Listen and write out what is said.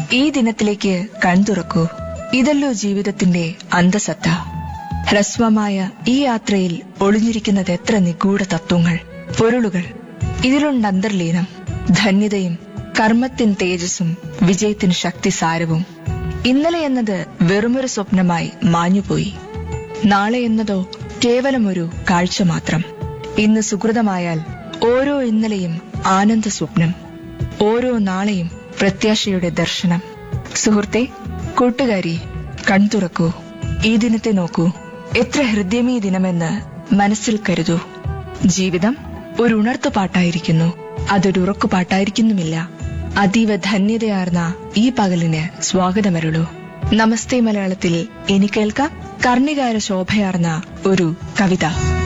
ഈ ദിനത്തിലേക്ക് കൺതുറക്കൂ ഇതല്ലോ ജീവിതത്തിന്റെ അന്തസത്ത ഹ്രസ്വമായ ഈ യാത്രയിൽ ഒളിഞ്ഞിരിക്കുന്നത് എത്ര നിഗൂഢ തത്വങ്ങൾ പൊരുളുകൾ ഇതിലുണ്ട് അന്തർലീനം ധന്യതയും കർമ്മത്തിൻ തേജസ്സും വിജയത്തിന് ശക്തിസാരവും ഇന്നലെ എന്നത് വെറുമൊരു സ്വപ്നമായി മാഞ്ഞുപോയി നാളെ എന്നതോ കേവലം ഒരു കാഴ്ച മാത്രം ഇന്ന് സുഹൃതമായാൽ ഓരോ ഇന്നലെയും ആനന്ദ സ്വപ്നം ഓരോ നാളെയും പ്രത്യാശയുടെ ദർശനം സുഹൃത്തെ കൂട്ടുകാരി കൺതുറക്കൂ ഈ ദിനത്തെ നോക്കൂ എത്ര ഹൃദ്യമീ ദിനമെന്ന് മനസ്സിൽ കരുതൂ ജീവിതം ഒരു ഉണർത്തുപാട്ടായിരിക്കുന്നു അതൊരു ഉറക്കുപാട്ടായിരിക്കുന്നുമില്ല അതീവ ധന്യതയാർന്ന ഈ പകലിന് സ്വാഗതമരുളൂ നമസ്തേ മലയാളത്തിൽ ഇനി കേൾക്കാം കർണികാര ശോഭയാർന്ന ഒരു കവിത